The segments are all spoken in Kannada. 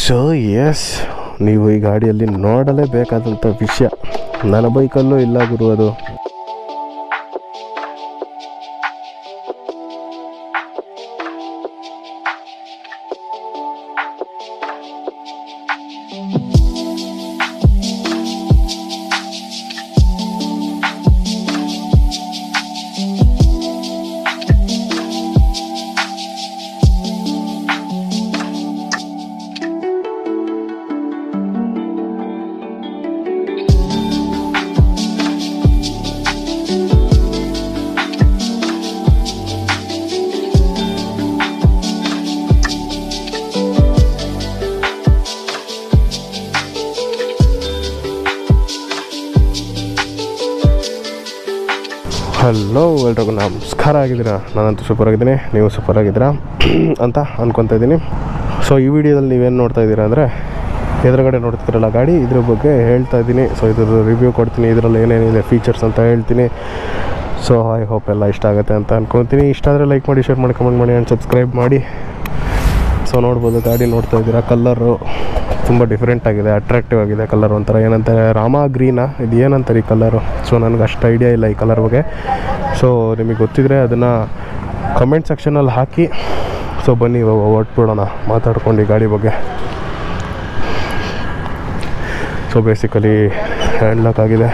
ಸೊ ಎಸ್ ನೀವು ಈ ಗಾಡಿಯಲ್ಲಿ ನೋಡಲೇಬೇಕಾದಂಥ ವಿಷಯ ನನ್ನ ಬೈಕಲ್ಲೂ ಇಲ್ಲ ಗುರು ಅದು ಹಲೋ ಎಲ್ರಿಗೂ ನಮಸ್ಕಾರ ಆಗಿದ್ದೀರಾ ನಾನಂತೂ ಸೂಪರ್ ಆಗಿದ್ದೀನಿ ನೀವು ಸೂಪರ್ ಆಗಿದ್ದೀರಾ ಅಂತ ಅನ್ಕೊತಾ ಇದ್ದೀನಿ ಸೊ ಈ ವಿಡಿಯೋದಲ್ಲಿ ನೀವೇನು ನೋಡ್ತಾ ಇದ್ದೀರಾ ಅಂದರೆ ಎದುರುಗಡೆ ನೋಡ್ತಿದ್ದೀರಲ್ಲ ಗಾಡಿ ಇದ್ರ ಬಗ್ಗೆ ಹೇಳ್ತಾ ಇದ್ದೀನಿ ಸೊ ಇದ್ರ ರಿವ್ಯೂ ಕೊಡ್ತೀನಿ ಇದರಲ್ಲಿ ಏನೇನಿದೆ ಫೀಚರ್ಸ್ ಅಂತ ಹೇಳ್ತೀನಿ ಸೊ ಐ ಹೋಪ್ ಎಲ್ಲ ಇಷ್ಟ ಆಗುತ್ತೆ ಅಂತ ಅನ್ಕೊತೀನಿ ಇಷ್ಟ ಆದರೆ ಲೈಕ್ ಮಾಡಿ ಶೇರ್ ಮಾಡಿ ಕಮೆಂಟ್ ಮಾಡಿ ಆ್ಯಂಡ್ ಸಬ್ಸ್ಕ್ರೈಬ್ ಮಾಡಿ ಸೊ ನೋಡ್ಬೋದು ಗಾಡಿ ನೋಡ್ತಾ ಇದ್ದೀರಾ ಕಲ್ಲರು ತುಂಬ ಡಿಫ್ರೆಂಟ್ ಆಗಿದೆ ಅಟ್ರಾಕ್ಟಿವ್ ಆಗಿದೆ ಕಲರ್ ಒಂಥರ ಏನಂತಾರೆ ರಾಮ ಗ್ರೀನಾ ಇದು ಏನಂತಾರೆ ಈ ಕಲರು ಸೊ ನನಗೆ ಅಷ್ಟು ಐಡಿಯಾ ಇಲ್ಲ ಈ ಕಲರ್ ಬಗ್ಗೆ ಸೊ ನಿಮಗೆ ಗೊತ್ತಿದ್ರೆ ಅದನ್ನು ಕಮೆಂಟ್ ಸೆಕ್ಷನಲ್ಲಿ ಹಾಕಿ ಸೊ ಬನ್ನಿ ಇವಾಗ ಹೊಟ್ಬಿಡೋಣ ಮಾತಾಡ್ಕೊಂಡು ಈ ಗಾಡಿ ಬಗ್ಗೆ ಸೊ ಬೇಸಿಕಲಿ ಹ್ಯಾಂಡ್ ಲಾಕ್ ಆಗಿದೆ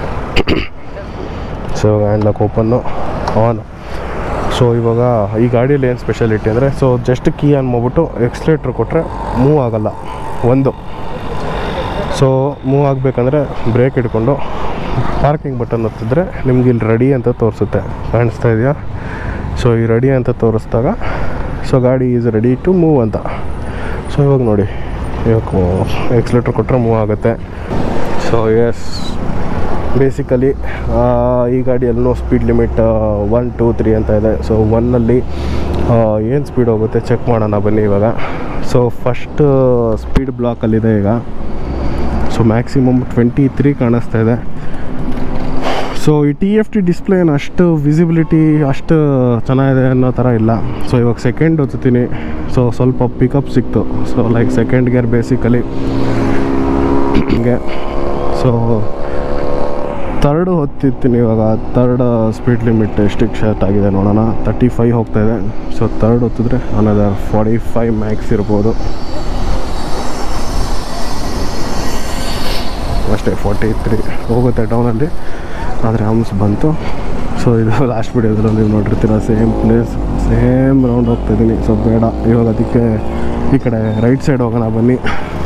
so hand lock open on so ಇವಾಗ ಈ ಗಾಡಿಯಲ್ಲಿ ಏನು ಸ್ಪೆಷಾಲಿಟಿ ಅಂದರೆ ಸೊ ಜಸ್ಟ್ ಕೀ ಆನ್ ಮಾಡ್ಬಿಟ್ಟು ಎಕ್ಸ್ಲೇಟ್ರ್ ಕೊಟ್ಟರೆ ಮೂವ್ ಆಗಲ್ಲ ಒಂದು ಸೊ ಮೂವ್ ಆಗಬೇಕಂದ್ರೆ ಬ್ರೇಕ್ ಹಿಡ್ಕೊಂಡು ಪಾರ್ಕಿಂಗ್ ಬಟನ್ ಒತ್ತಿದ್ರೆ ನಿಮ್ಗೆ ಇಲ್ಲಿ ರೆಡಿ ಅಂತ ತೋರಿಸುತ್ತೆ ಕಾಣಿಸ್ತಾ ಇದೆಯಾ ಸೊ ಈ ರೆಡಿ ಅಂತ ತೋರಿಸಿದಾಗ ಸೊ ಗಾಡಿ ಈಸ್ ರೆಡಿ ಟು ಮೂವ್ ಅಂತ ಸೊ ಇವಾಗ ನೋಡಿ ಇವಾಗ ಎಕ್ಸ್ಲೇಟ್ರ್ ಕೊಟ್ಟರೆ ಮೂವ್ ಆಗುತ್ತೆ ಸೊ ಎಸ್ ಬೇಸಿಕಲಿ ಈ ಗಾಡಿಯಲ್ಲೂ speed limit one two three ಅಂತ ಇದೆ ಸೊ ಒನ್ನಲ್ಲಿ ಏನು ಸ್ಪೀಡ್ ಹೋಗುತ್ತೆ ಚೆಕ್ ಮಾಡೋಣ ಬನ್ನಿ ಇವಾಗ ಸೊ ಫಸ್ಟ್ ಸ್ಪೀಡ್ ಬ್ಲಾಕಲ್ಲಿದೆ ಈಗ ಸೊ ಮ್ಯಾಕ್ಸಿಮಮ್ ಟ್ವೆಂಟಿ ತ್ರೀ ಕಾಣಿಸ್ತಾ ಇದೆ ಸೊ ಈ ಟಿ ಎಫ್ ಟಿ ಡಿಸ್ಪ್ಲೇ ಏನು ಅಷ್ಟು ವಿಸಿಬಿಲಿಟಿ ಅಷ್ಟು ಚೆನ್ನಾಗಿದೆ ಅನ್ನೋ ಥರ ಇಲ್ಲ ಸೊ ಇವಾಗ ಸೆಕೆಂಡ್ ಓದ್ತೀನಿ ಸೊ ಸ್ವಲ್ಪ ಪಿಕಪ್ ಸಿಕ್ತು so like second gear basically ಹಿಂಗೆ ಸೊ ತರ್ಡ್ ಹೊತ್ತಿರ್ತೀನಿ ಇವಾಗ ತರ್ಡ್ ಸ್ಪೀಡ್ ಲಿಮಿಟ್ ಎಷ್ಟಕ್ಕೆ ಶರ್ಟ್ ಆಗಿದೆ ನೋಡೋಣ ತರ್ಟಿ ಫೈವ್ ಹೋಗ್ತಾ ಇದೆ ಸೊ ತರ್ಡ್ ಹೊತ್ತಿದ್ರೆ ಅನದರ್ ಫಾರ್ಟಿ ಫೈವ್ ಮ್ಯಾಕ್ಸ್ ಇರ್ಬೋದು ಅಷ್ಟೇ ಫಾರ್ಟಿ ತ್ರೀ ಹೋಗುತ್ತೆ ಟೌನಲ್ಲಿ ಆದರೆ ಹಮ್ಸ್ ಬಂತು ಸೊ ಇದು ಲಾಸ್ಟ್ ವಿಡಿಯೋದಲ್ಲಿ ನೀವು ನೋಡಿರ್ತೀರ ಸೇಮ್ ಪ್ಲೇಸ್ ಸೇಮ್ ರೌಂಡ್ ಹೋಗ್ತಾಯಿದ್ದೀನಿ ಸೊ ಬೇಡ ಇವಾಗ ಅದಕ್ಕೆ ಈ ಕಡೆ ರೈಟ್ ಸೈಡ್ ಹೋಗೋಣ ಬನ್ನಿ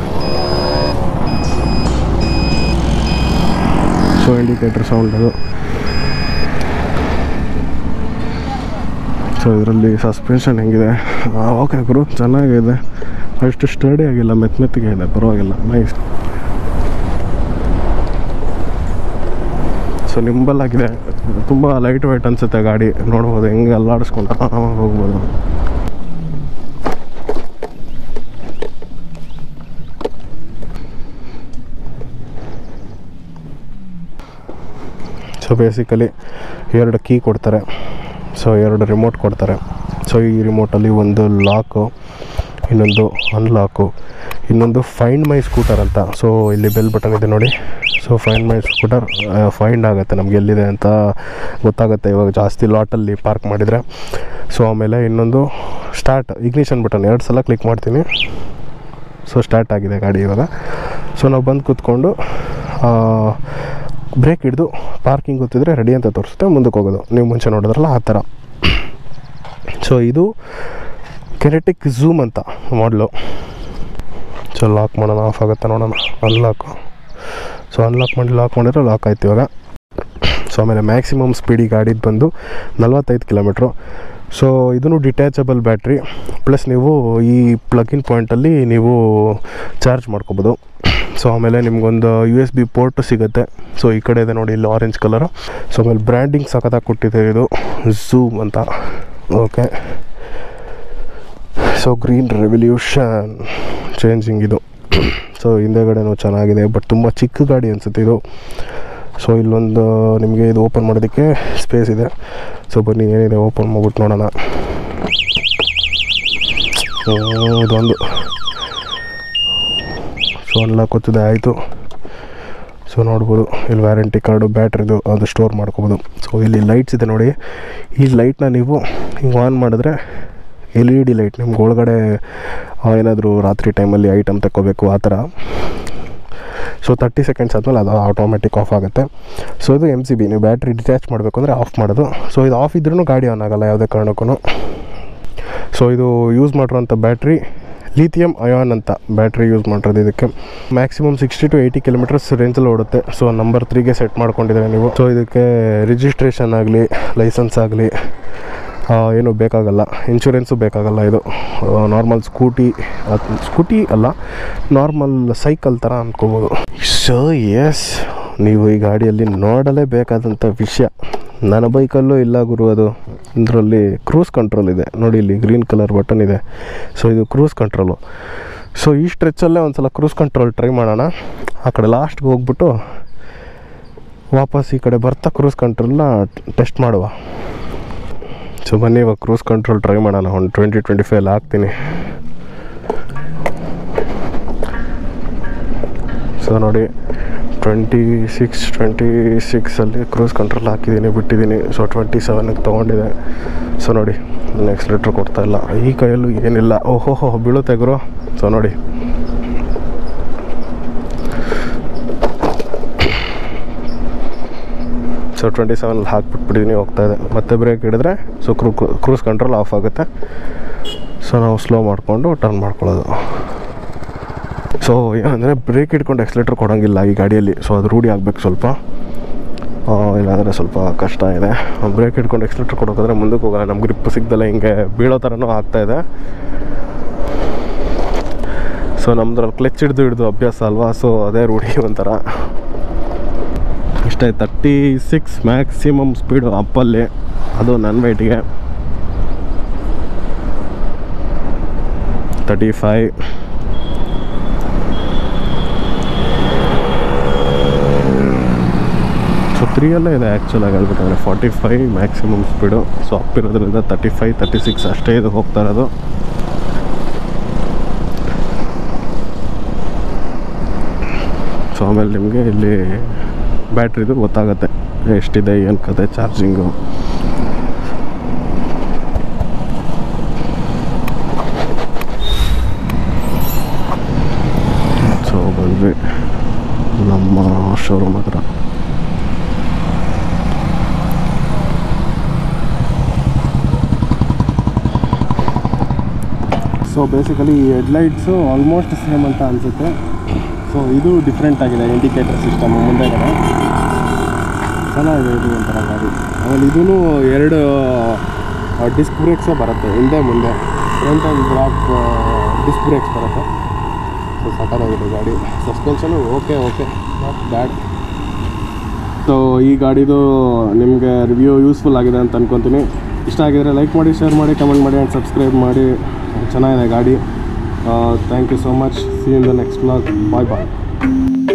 ಸೊ ಇಂಡಿಕೇಟರ್ ಸೌಂಡ್ ಅದು ಸೊ ಇದರಲ್ಲಿ ಸಸ್ಪೆನ್ಷನ್ ಹೆಂಗಿದೆ ಓಕೆ ಗುರು ಚೆನ್ನಾಗಿದೆ ಅಷ್ಟು ಸ್ಟಡಿ ಆಗಿಲ್ಲ ಮೆತ್ತ ಮೆತ್ತಗೆ ಇದೆ ಪರವಾಗಿಲ್ಲ ನೈಸ್ ಸೊ ನಿಂಬಲ್ ಆಗಿದೆ ತುಂಬ ಲೈಟ್ ವೆಯ್ಟ್ ಅನಿಸುತ್ತೆ ಗಾಡಿ ನೋಡ್ಬೋದು ಹೆಂಗೆ ಅಲ್ಲಾಡಿಸ್ಕೊಂಡು ಆರಾಮಾಗಿ ಹೋಗ್ಬೋದು ಸೊ ಬೇಸಿಕಲಿ ಎರಡು ಕೀ ಕೊಡ್ತಾರೆ ಸೊ ಎರಡು ರಿಮೋಟ್ ಕೊಡ್ತಾರೆ ಸೊ ಈ ರಿಮೋಟಲ್ಲಿ ಒಂದು ಲಾಕು ಇನ್ನೊಂದು ಅನ್ಲಾಕು ಇನ್ನೊಂದು ಫೈಂಡ್ ಮೈ ಸ್ಕೂಟರ್ ಅಂತ ಸೊ ಇಲ್ಲಿ ಬೆಲ್ ಬಟನ್ ಇದೆ ನೋಡಿ so find my scooter find ಆಗುತ್ತೆ ನಮ್ಗೆ ಎಲ್ಲಿದೆ ಅಂತ ಗೊತ್ತಾಗುತ್ತೆ ಇವಾಗ ಜಾಸ್ತಿ ಲಾಟಲ್ಲಿ ಪಾರ್ಕ್ ಮಾಡಿದರೆ ಸೊ ಆಮೇಲೆ ಇನ್ನೊಂದು ಸ್ಟಾರ್ಟ್ ಇಗ್ನಿಷನ್ ಬಟನ್ ಎರಡು ಸಲ ಕ್ಲಿಕ್ ಮಾಡ್ತೀನಿ ಸೊ ಸ್ಟಾರ್ಟ್ ಆಗಿದೆ ಗಾಡಿ ಇವಾಗ ಸೊ ನಾವು ಬಂದು ಕೂತ್ಕೊಂಡು ಬ್ರೇಕ್ ಹಿಡಿದು ಪಾರ್ಕಿಂಗ್ ಗೊತ್ತಿದ್ರೆ ರೆಡಿ ಅಂತ ತೋರಿಸುತ್ತೆ ಮುಂದಕ್ಕೆ ಹೋಗೋದು ನೀವು ಮುಂಚೆ ನೋಡಿದ್ರಲ್ಲ ಆ ಥರ ಸೊ ಇದು ಕೆನೆಟಿಕ್ ಝೂಮ್ ಅಂತ ಮಾಡಲು ಸೊ ಲಾಕ್ ಮಾಡೋಣ ಆಫ್ ಆಗುತ್ತೆ ನೋಡೋಣ ಅನ್ಲಾಕು ಸೊ ಅನ್ಲಾಕ್ ಮಾಡಿ ಲಾಕ್ ಮಾಡಿದ್ರೆ ಲಾಕ್ ಆಯ್ತು ಇವಾಗ ಸೊ ಆಮೇಲೆ ಮ್ಯಾಕ್ಸಿಮಮ್ ಸ್ಪೀಡಿಗೆ ಗಾಡಿದು ಬಂದು ನಲ್ವತ್ತೈದು ಕಿಲೋಮೀಟ್ರು ಸೊ ಇದನ್ನು ಡಿಟ್ಯಾಚಬಲ್ ಬ್ಯಾಟ್ರಿ ಪ್ಲಸ್ ನೀವು ಈ ಪ್ಲಗಿನ್ ಪಾಯಿಂಟಲ್ಲಿ ನೀವು ಚಾರ್ಜ್ ಮಾಡ್ಕೋಬೋದು ಸೊ ಆಮೇಲೆ ನಿಮ್ಗೊಂದು ಯು ಎಸ್ ಬಿ ಪೋರ್ಟು ಸಿಗುತ್ತೆ ಸೊ ಈ ಕಡೆ ಇದೆ ನೋಡಿ ಇಲ್ಲಿ ಆರೆಂಜ್ ಕಲರು ಸೊ ಆಮೇಲೆ ಬ್ರ್ಯಾಂಡಿಂಗ್ ಸಖತ್ತಾಗಿ ಕೊಟ್ಟಿದೆ ಇದು ಝೂಮ್ ಅಂತ okay so green revolution changing ಇದು ಸೊ ಹಿಂದೆಗಡೆನೂ ಚೆನ್ನಾಗಿದೆ ಬಟ್ ತುಂಬ ಚಿಕ್ಕ ಗಾಡಿ ಅನಿಸುತ್ತೆ ಇದು ಸೊ ಇಲ್ಲೊಂದು ನಿಮಗೆ ಇದು ಓಪನ್ ಮಾಡೋದಕ್ಕೆ ಸ್ಪೇಸ್ ಇದೆ ಸೊ ಬನ್ನಿ ಏನಿದೆ ಓಪನ್ ಮಾಡ್ಬಿಟ್ಟು ನೋಡೋಣ ಹ್ಮ್, ಇದೊಂದು ಅನ್ಲಾಕ್ ಒತ್ತಿದೆ ಆಯಿತು ಸೊ ನೋಡ್ಬೋದು ಇಲ್ಲಿ ವ್ಯಾರಂಟಿ ಕಾರ್ಡು ಬ್ಯಾಟ್ರಿದು ಅದು ಸ್ಟೋರ್ ಮಾಡ್ಕೋಬೋದು ಸೊ ಇಲ್ಲಿ ಲೈಟ್ಸ್ ಇದೆ ನೋಡಿ ಈ ಲೈಟ್ನ ನೀವು ಹಿಂಗೆ ಆನ್ ಮಾಡಿದ್ರೆ ಎಲ್ ಇ ಡಿ ಲೈಟ್ ನಿಮ್ಗೆ ಒಳಗಡೆ ಏನಾದರೂ ರಾತ್ರಿ ಟೈಮಲ್ಲಿ ಐಟಮ್ ತಗೋಬೇಕು ಆ ಥರ ಸೊ ತರ್ಟಿ ಸೆಕೆಂಡ್ಸ್ ಆದಮೇಲೆ ಅದು ಆಟೋಮೆಟಿಕ್ ಆಫ್ ಆಗುತ್ತೆ ಸೊ ಇದು ಎಮ್ ಸಿ ಬಿ ನೀವು ಬ್ಯಾಟ್ರಿ ಡಿಟ್ಯಾಚ್ ಮಾಡಬೇಕು ಅಂದರೆ ಆಫ್ ಮಾಡೋದು ಸೊ ಇದು ಆಫ್ ಇದ್ರೂ ಗಾಡಿ ಆನ್ ಆಗಲ್ಲ ಯಾವುದೇ ಕಾರಣಕ್ಕೂ ಸೊ ಇದು ಯೂಸ್ ಮಾಡಿರೋಂಥ ಬ್ಯಾಟ್ರಿ ಲಿಥಿಯಮ್ ಅಯಾನ್ ಅಂತ ಬ್ಯಾಟ್ರಿ ಯೂಸ್ ಮಾಡಿರೋದು ಇದಕ್ಕೆ maximum sixty to eighty kilometres ರೇಂಜಲ್ಲಿ ಓಡುತ್ತೆ ಸೊ ನಂಬರ್ ತ್ರೀಗೆ ಸೆಟ್ ಮಾಡ್ಕೊಂಡಿದ್ದೀರಾ ನೀವು ಸೊ ಇದಕ್ಕೆ ರಿಜಿಸ್ಟ್ರೇಷನ್ ಆಗಲಿ ಲೈಸೆನ್ಸ್ ಆಗಲಿ ಏನು ಬೇಕಾಗಲ್ಲ ಇನ್ಶೂರೆನ್ಸು ಬೇಕಾಗಲ್ಲ ಇದು ನಾರ್ಮಲ್ ಸ್ಕೂಟಿ ಸ್ಕೂಟಿ ಅಲ್ಲ ನಾರ್ಮಲ್ ಸೈಕಲ್ ಥರ ಅಂದ್ಕೋಬೋದು ಸೊ ಎಸ್ ನೀವು ಈ ಗಾಡಿಯಲ್ಲಿ ನೋಡಲೇಬೇಕಾದಂಥ ವಿಷಯ ನನ್ನ ಬೈಕಲ್ಲೂ ಇಲ್ಲ ಗುರು ಅದು ಇದರಲ್ಲಿ ಕ್ರೂಸ್ ಕಂಟ್ರೋಲ್ ಇದೆ ನೋಡಿ ಇಲ್ಲಿ ಗ್ರೀನ್ ಕಲರ್ ಬಟನ್ ಇದೆ ಸೊ ಇದು ಕ್ರೂಸ್ ಕಂಟ್ರೋಲು ಸೊ ಈ ಸ್ಟ್ರೆಚ್ಚಲ್ಲೇ ಒಂದು ಸಲ ಕ್ರೂಸ್ ಕಂಟ್ರೋಲ್ ಟ್ರೈ ಮಾಡೋಣ ಆ ಕಡೆ ಲಾಸ್ಟ್ಗೆ ಹೋಗ್ಬಿಟ್ಟು ವಾಪಸ್ ಈ ಕಡೆ ಬರ್ತಾ ಕ್ರೂಸ್ ಕಂಟ್ರೋಲ್ನ ಟೆಸ್ಟ್ ಮಾಡುವ ಸೊ ಬನ್ನಿ ಇವಾಗ ಕ್ರೂಸ್ ಕಂಟ್ರೋಲ್ ಟ್ರೈ ಮಾಡೋಣ ಒಂದು ಟ್ವೆಂಟಿ ಟ್ವೆಂಟಿ ಫೈವ್ ಹಾಕ್ತೀನಿ ಸೊ ನೋಡಿ ಟ್ವೆಂಟಿ ಸಿಕ್ಸ್ ಟ್ವೆಂಟಿ ಸಿಕ್ಸಲ್ಲಿ ಕ್ರೂಸ್ ಕಂಟ್ರೋಲ್ ಹಾಕಿದ್ದೀನಿ ಬಿಟ್ಟಿದ್ದೀನಿ ಸೊ ಟ್ವೆಂಟಿ ಸೆವೆನಿಗೆ ತೊಗೊಂಡಿದೆ ಸೊ ನೋಡಿ ನಾನು ಎಕ್ಸ್ಲೇಟ್ರ್ ಕೊಡ್ತಾ ಇಲ್ಲ ಈ ಕೈಯಲ್ಲೂ ಏನಿಲ್ಲ ಓಹೋ ಬೀಳುತ್ತೆ ಗುರು ಸೊ ನೋಡಿ ಸೊ ಟ್ವೆಂಟಿ ಸೆವೆನಲ್ಲಿ ಹಾಕ್ಬಿಟ್ಬಿಟ್ಟಿದ್ದೀನಿ ಹೋಗ್ತಾ ಇದೆ ಮತ್ತೆ ಬ್ರೇಕ್ ಹಿಡಿದ್ರೆ so cruise cruise control off ಆಗುತ್ತೆ ಸೊ ನಾವು ಸ್ಲೋ ಮಾಡಿಕೊಂಡು ಟರ್ನ್ ಮಾಡ್ಕೊಳ್ಳೋದು ಸೊ ಏನಂದರೆ ಬ್ರೇಕ್ ಹಿಡ್ಕೊಂಡು ಎಕ್ಸ್ಲೇಟ್ರ್ ಕೊಡೋಂಗಿಲ್ಲ ಈ ಗಾಡಿಯಲ್ಲಿ ಸೊ ಅದು ರೂಢಿ ಆಗಬೇಕು ಸ್ವಲ್ಪ ಆ, ಇಲ್ಲಾಂದರೆ ಸ್ವಲ್ಪ ಕಷ್ಟ ಇದೆ ಬ್ರೇಕ್ ಹಿಡ್ಕೊಂಡು ಎಕ್ಸ್ಲೇಟ್ರ್ ಕೊಡೋಕಾದ್ರೆ ಮುಂದಕ್ಕೆ ಹೋಗಲ್ಲ ನಮ್ಮ ಗ್ರಿಪ್ ಸಿಗ್ದಲ್ಲ ಹಿಂಗೆ ಬೀಳೋ ಥರನೂ ಆಗ್ತಾ ಇದೆ ಸೊ ನಮ್ದ್ರಲ್ಲಿ ಕ್ಲಚ್ ಹಿಡಿದು ಹಿಡಿದು ಅಭ್ಯಾಸ ಅಲ್ವಾ ಸೊ ಅದೇ ರೂಢಿ ಒಂಥರ ಇಷ್ಟೇ ತರ್ಟಿ ಸಿಕ್ಸ್ ಮ್ಯಾಕ್ಸಿಮಮ್ ಸ್ಪೀಡು ಅಪ್ಪಲ್ಲಿ ಅದು ನನ್ನ ವೆಯ್ಟಿಗೆ ತರ್ಟಿ ಫೈವ್ ಸೊ ತ್ರೀಯಲ್ಲೇ ಇದೆ ಆ್ಯಕ್ಚುಲಾಗಿ ಹೇಳ್ಬೇಕಂದ್ರೆ forty five maximum speed so up ಇರೋದ್ರಿಂದ ತರ್ಟಿ ಫೈವ್ ತರ್ಟಿ ಸಿಕ್ಸ್ ಅಷ್ಟೇ ಇದು ಹೋಗ್ತಾ ಇರೋದು ಸೊ ಆಮೇಲೆ ನಿಮಗೆ ಇಲ್ಲಿ ಬ್ಯಾಟ್ರಿದು ಗೊತ್ತಾಗುತ್ತೆ ಎಷ್ಟಿದೆ ಏನು ಕತೆ ಚಾರ್ಜಿಂಗು ಸೊ ಬಂದ್ವಿ ನಮ್ಮ ಶೋರೂಮ್ ಹತ್ರ ಸೊ ಬೇಸಿಕಲಿ ಈ ಹೆಡ್ಲೈಟ್ಸು ಆಲ್ಮೋಸ್ಟ್ ಸೇಮ್ ಅಂತ ಅನಿಸುತ್ತೆ ಸೊ ಇದು ಡಿಫ್ರೆಂಟ್ ಆಗಿದೆ ಇಂಡಿಕೇಟರ್ ಸಿಸ್ಟಮ್ ಮುಂದೆಗಡೆ ಚೆನ್ನಾಗಿದೆ ಇದು ಒಂಥರ ಗಾಡಿ ಆಮೇಲೆ ಇದೂ ಎರಡು ಡಿಸ್ಕ್ ಬ್ರೇಕ್ಸೇ ಬರುತ್ತೆ ಹಿಂದೆ ಮುಂದೆ front and back disc brakes ಬರುತ್ತೆ ಸೊ ಸಖತ್ತಾಗಿದೆ ಗಾಡಿ suspension okay okay not bad so ಈ ಗಾಡಿದು ನಿಮಗೆ ರಿವ್ಯೂ ಯೂಸ್ಫುಲ್ ಆಗಿದೆ ಅಂತ ಅನ್ಕೊತೀನಿ ಇಷ್ಟ ಆಗಿದ್ರೆ ಲೈಕ್ ಮಾಡಿ ಶೇರ್ ಮಾಡಿ ಕಮೆಂಟ್ ಮಾಡಿ ಆ್ಯಂಡ್ ಸಬ್ಸ್ಕ್ರೈಬ್ ಮಾಡಿ ಚೆನ್ನಾಗಿದೆ ಗಾಡಿ thank you so much see in the next blog bye bye